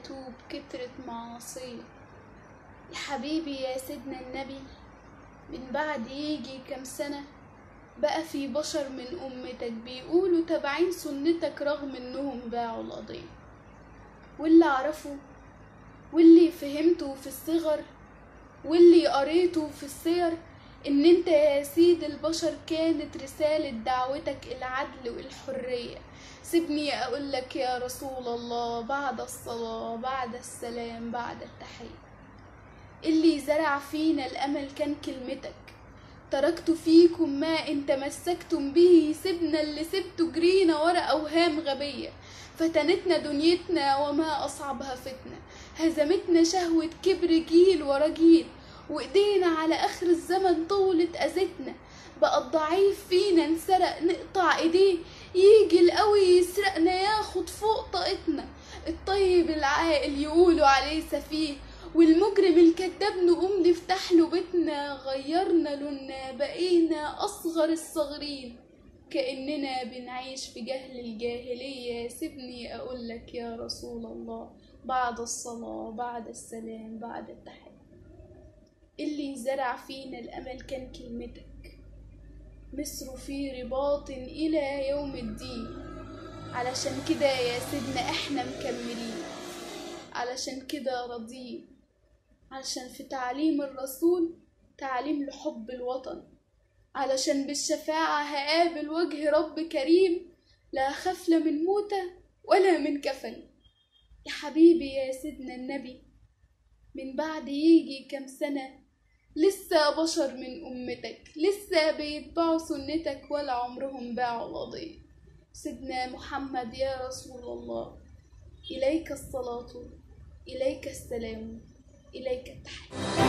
يتوب كترت معاصيه يا حبيبي يا سيدنا النبي من بعد يجي كام سنة بقى في بشر من أمتك بيقولوا تابعين سنتك رغم إنهم باعوا القضية واللي أعرفه واللي فهمته في الصغر واللي قريته في السير إن أنت يا سيد البشر كانت رسالة دعوتك العدل والحرية سيبني أقولك يا رسول الله بعد الصلاة بعد السلام بعد التحية اللي زرع فينا الأمل كان كلمتك تركت فيكم ما إن تمسكتم به سيبنا اللي سبته جرينا ورا أوهام غبية فتنتنا دنيتنا وما أصعبها فتنة هزمتنا شهوة كبر جيل ورا جيل وإيدينا على آخر الزمن طولت أذتنا بقى الضعيف فينا انسرق نقطع إيديه يجي القوي يسرقنا ياخد فوق طاقتنا الطيب العاقل يقولوا عليه سفيه والمجرم الكذاب نقوم نفتح له بيتنا غيرنا لوننا بقينا أصغر الصغرين كأننا بنعيش في جهل الجاهلية سيبني أقولك يا رسول الله بعد الصلاة بعد السلام بعد التحية اللي زرع فينا الأمل كان كلمتك مصر في رباط إلى يوم الدين علشان كده يا سيدنا احنا مكملين علشان كده راضيين علشان في تعليم الرسول تعليم لحب الوطن علشان بالشفاعة هقابل وجه رب كريم لا أخاف لا من موتة ولا من كفن يا حبيبي يا سيدنا النبي من بعد يجي كام سنة لسه بشر من أمتك لسه بيتبعوا سنتك ولا عمرهم باعوا القضية سيدنا محمد يا رسول الله إليك الصلاة إليك السلام إليك التحية